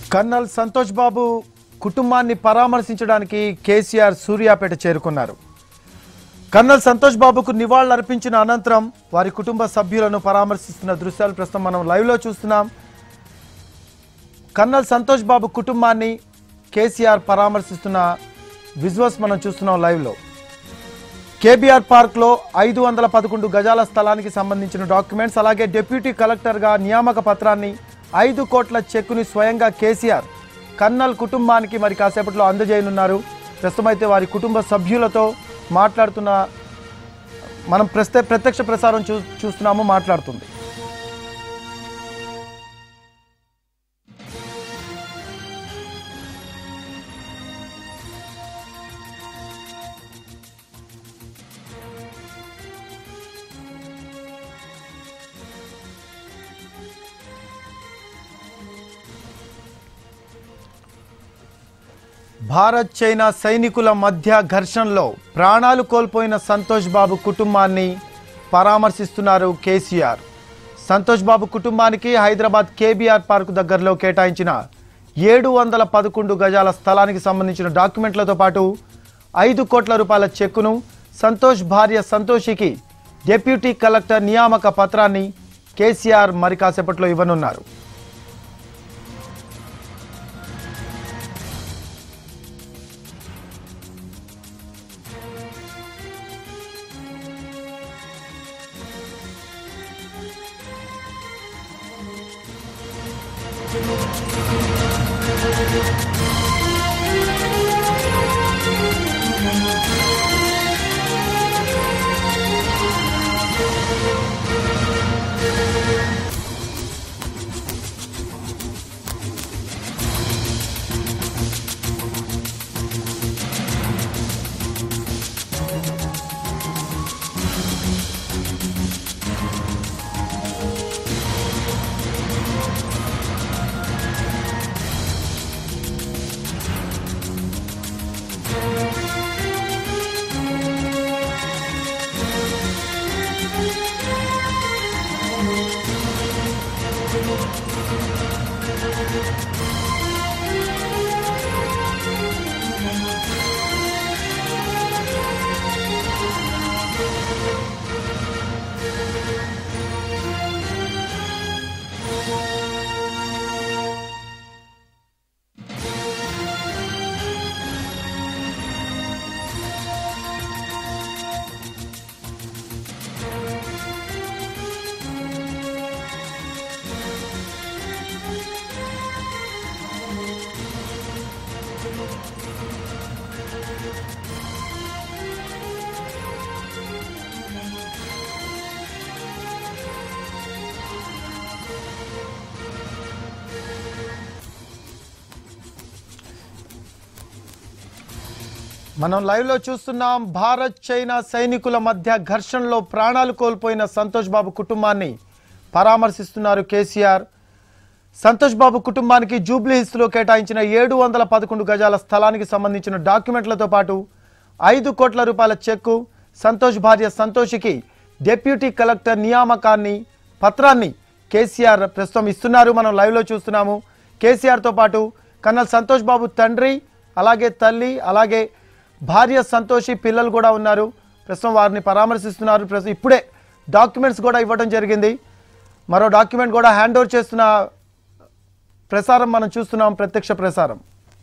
colonel Santosh బాబు కుటుంబాన్ని పరామర్శించడానికి కేసీఆర్ సూర్యాపేట చేరుకున్నారు కర్నల్ సంతోష్ బాబుకు నివాళులర్పించిన అనంతరం వారి కుటుంబ సభ్యులను పరామర్శిస్తున్న దృశ్యాలు ప్రస్తుతం మనం లైవ్లో చూస్తున్నాం కర్నల్ సంతోష్ బాబు కుటుంబాన్ని కేసీఆర్ పరామర్శిస్తున్న విజువల్స్ మనం చూస్తున్నాం లైవ్లో కేబీఆర్ పార్క్లో ఐదు వందల పదకొండు గజాల స్థలానికి సంబంధించిన డాక్యుమెంట్స్ అలాగే డిప్యూటీ కలెక్టర్గా నియామక పత్రాన్ని ఐదు కోట్ల చెక్కుని స్వయంగా కేసీఆర్ కన్నల్ కుటుంబానికి మరి కాసేపట్లో అందజేయనున్నారు ప్రస్తుతం అయితే వారి కుటుంబ సభ్యులతో మాట్లాడుతున్న మనం ప్రస్తే ప్రత్యక్ష ప్రసారం చూ చూస్తున్నాము మాట్లాడుతుంది భారత్ చైనా సైనికుల మధ్య ఘర్షణలో ప్రాణాలు కోల్పోయిన సంతోష్ బాబు కుటుంబాన్ని పరామర్శిస్తున్నారు కేసీఆర్ సంతోష్ బాబు కుటుంబానికి హైదరాబాద్ కేబీఆర్ పార్కు దగ్గరలో కేటాయించిన ఏడు వందల పదకొండు గజాల స్థలానికి సంబంధించిన డాక్యుమెంట్లతో పాటు ఐదు కోట్ల రూపాయల చెక్కును సంతోష్ భార్య సంతోషికి డిప్యూటీ కలెక్టర్ నియామక పత్రాన్ని కేసీఆర్ మరి కాసేపట్లో ఇవ్వనున్నారు మనం లైవ్ లో చూస్తున్నాం భారత్ చైనా సైనికుల మధ్య ఘర్షణలో ప్రాణాలు కోల్పోయిన సంతోష్ బాబు కుటుంబాన్ని పరామర్శిస్తున్నారు కేసీఆర్ సంతోష్ బాబు కుటుంబానికి జూబ్లీ హిల్స్ లో కేటాయించిన ఏడు వందల పదకొండు గజాల స్థలానికి సంబంధించిన డాక్యుమెంట్లతో పాటు ఐదు కోట్ల రూపాయల చెక్కు సంతోష్ భార్య సంతోషికి డిప్యూటీ కలెక్టర్ నియామకాన్ని పత్రాన్ని కేసీఆర్ ప్రస్తుతం ఇస్తున్నారు మనం లైవ్ లో చూస్తున్నాము కేసీఆర్తో పాటు కన్నల్ సంతోష్ బాబు తండ్రి అలాగే తల్లి అలాగే భార్య సంతోషి పిల్లలు కూడా ఉన్నారు ప్రస్తుతం వారిని పరామర్శిస్తున్నారు ప్రస్తుతం ఇప్పుడే డాక్యుమెంట్స్ కూడా ఇవ్వడం జరిగింది మరో డాక్యుమెంట్ కూడా హ్యాండ్ ఓవర్ చేస్తున్న ప్రసారం మనం చూస్తున్నాం ప్రత్యక్ష ప్రసారం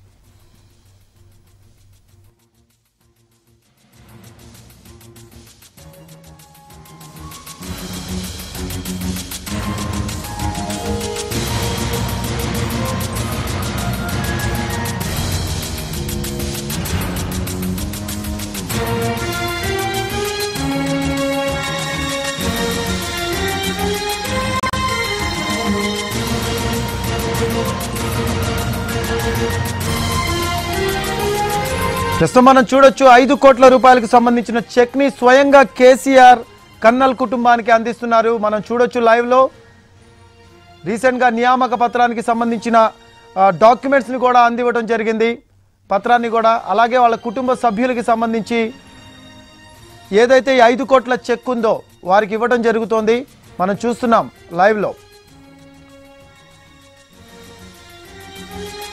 ప్రస్తుతం మనం చూడొచ్చు ఐదు కోట్ల రూపాయలకు సంబంధించిన చెక్ ని స్వయంగా కేసీఆర్ కన్నల్ కుటుంబానికి అందిస్తున్నారు మనం చూడొచ్చు లైవ్ లో రీసెంట్ గా నియామక పత్రానికి సంబంధించిన డాక్యుమెంట్స్ ని కూడా అందివ్వడం జరిగింది పత్రాన్ని కూడా అలాగే వాళ్ళ కుటుంబ సభ్యులకి సంబంధించి ఏదైతే ఈ ఐదు కోట్ల చెక్ ఉందో వారికి ఇవ్వడం జరుగుతోంది మనం చూస్తున్నాం లైవ్లో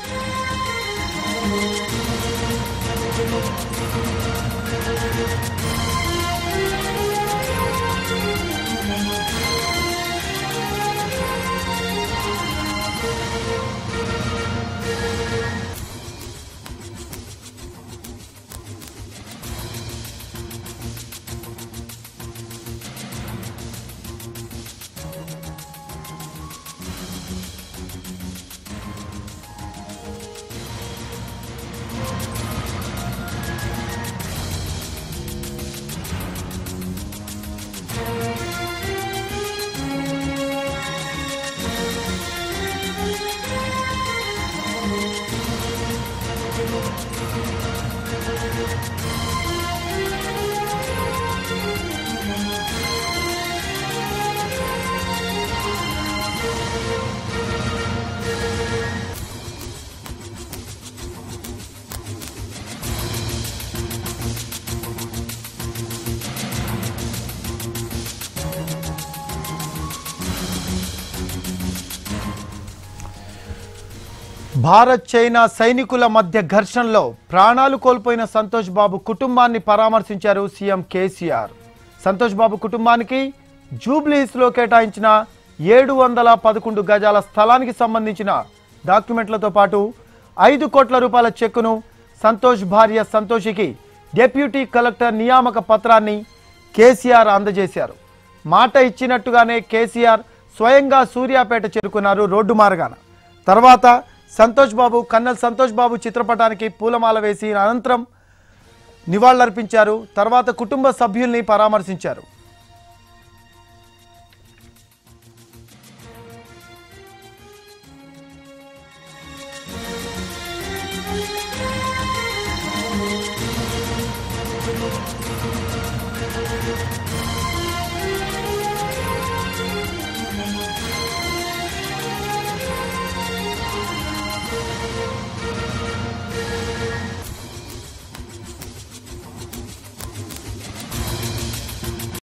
భారత్ చైనా సైనికుల మధ్య ఘర్షణలో ప్రాణాలు కోల్పోయిన సంతోష్ బాబు కుటుంబాన్ని పరామర్శించారు సీఎం కేసీఆర్ సంతోష్ బాబు కుటుంబానికి జూబ్లీస్లో కేటాయించిన ఏడు వందల పదకొండు గజాల స్థలానికి సంబంధించిన డాక్యుమెంట్లతో పాటు ఐదు కోట్ల రూపాయల చెక్కును సంతోష్ భార్య సంతోషికి డెప్యూటీ కలెక్టర్ నియామక పత్రాన్ని కేసీఆర్ అందజేశారు మాట ఇచ్చినట్టుగానే కేసీఆర్ స్వయంగా సూర్యాపేట చేరుకున్నారు రోడ్డు మార్గాన తర్వాత సంతోష్ బాబు కన్నల్ సంతోష్ బాబు చిత్రపటానికి పూలమాల వేసి అనంతరం నివాళులర్పించారు తర్వాత కుటుంబ సభ్యుల్ని పరామర్శించారు